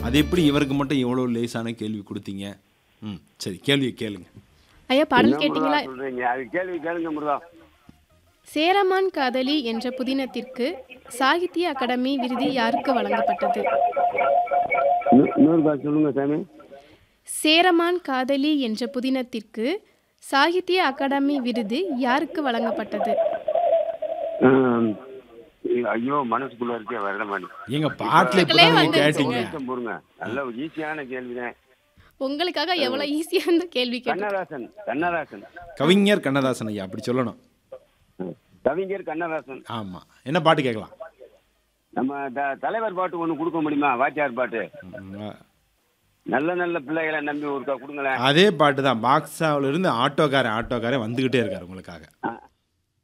அது எப்படி இவருக்கு மட்டும் இவ்வளோ லேசான கேள்வி கொடுத்தீங்க ம் சரி கேள்வியை கேளுங்க ஐயா பாடல் என்ன கேட்டீங்களா முருகா சொல்றீங்க அது கேள்வி கேளுங்க முருகா சேரமான் காதலி என்ற புதினத்திற்கு சாகித்ய அகாடமி விருது யாருக்கு வழங்கப்பட்டது இன்னொ- இன்னொரு கால் சொல்லுங்க சாமி சேரமான் காதலி என்ற புதினத்திற்கு சாகித்ய அகாடமி விருது யாருக்கு வழங்கப்பட்டது ஆம். ஐயோ மனசுக்குள்ள இருக்கே வரல மாட்டேன் எங்க பாட்டில் இப்போ தான் நீங்க கேட்டீங்க போருங்க நல்ல ஒரு ஈஸியான கேள்விதான் உங்களுக்காக எவ்வளவு ஈஸியா இந்த கேள்வி கேட்டு கண்ணதாசன் கண்ணதாசன் கவிஞர் கண்ணதாசன் ஐயா அப்படி சொல்லணும் ம். கவிஞர் கண்ணதாசன் ஆமா என்ன பாட்டு கேட்கலாம் நம்ம த- தலைவர் பாட்டு ஒண்ணு கொடுக்க முடியுமா வாத்தியார் பாட்டு ம், நல்ல நல்ல பிள்ளைகளை நம்பி ஒருக்கா கொடுங்களேன் அதே பாட்டு தான் பாக்ஸாவில் இருந்து ஆட்டோக்காரன் ஆட்டோக்காரன் வந்துகிட்டே இருக்காரு உங்களுக்காக ஆ,